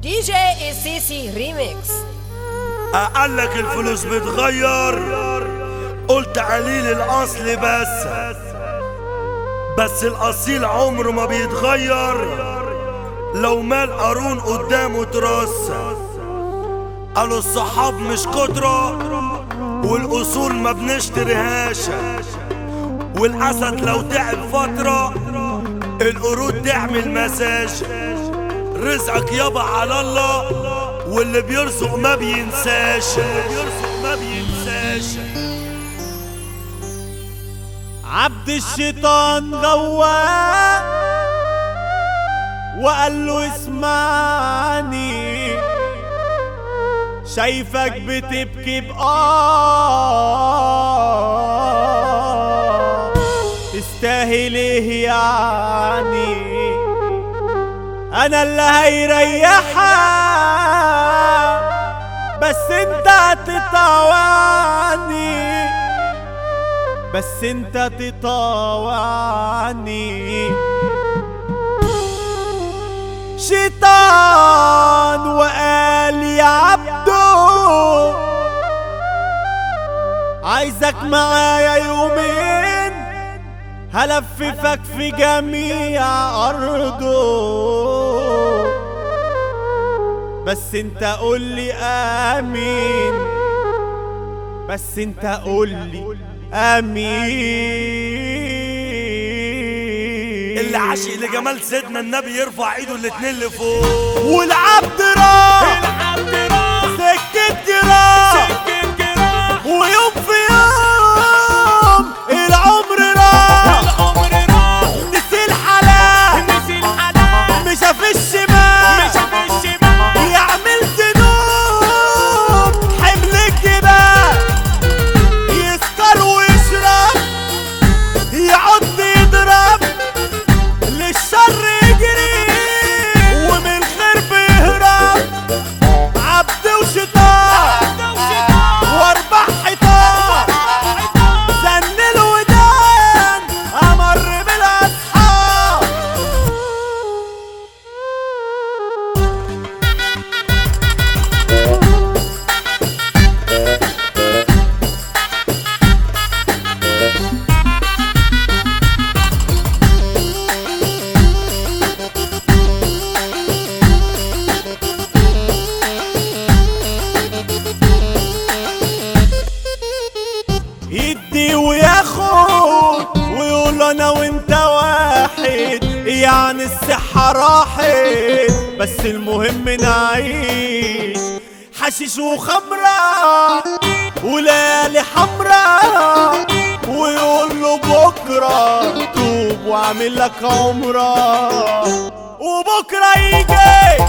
دي جي السيسي ريميكس قالك الفلوس بتغير قلت قليل الاصل بس بس الاصيل عمره ما بيتغير لو مال قارون قدامه ترص قالوا الصحاب مش قدرة والاصول ما بنشتريهاش والاسد لو تعب فترة القرود تعمل مساج رزقك يابا على الله واللي بيرزق ما بينساش اللي بيرزق ما بينساش عبد الشيطان غواه وقال له اسمعني شايفك بتبكي بآه تستاهل ايه يعني انا اللي هيريحك بس انت هتطوعني بس انت تطوعني شيطان وقال يا عبدو عايزك معايا يومين هلففك في جميع ارضه بس انت قولي امين بس انت قولي امين اللي عاشق لجمال سيدنا النبي يرفع ايده الاتنين لفوق والعبد راح سكت جراح ويوم في يوم العمر راح نسي الحلال مش في الشمال يعمل ذنوب حمل الجبال يسكر ويشرب يعض يضرب للشر يجري ومن الخير بيهرب عبد وشيطان واربع حيطان زن الودان امر بالاصحاب يدي وياخد ويقول انا وانت واحد يعني الصحة راحت بس المهم نعيش حشيش وخمرة وليالي حمرا ويقول له بكرة توب واعمل لك عمرة وبكرة يجي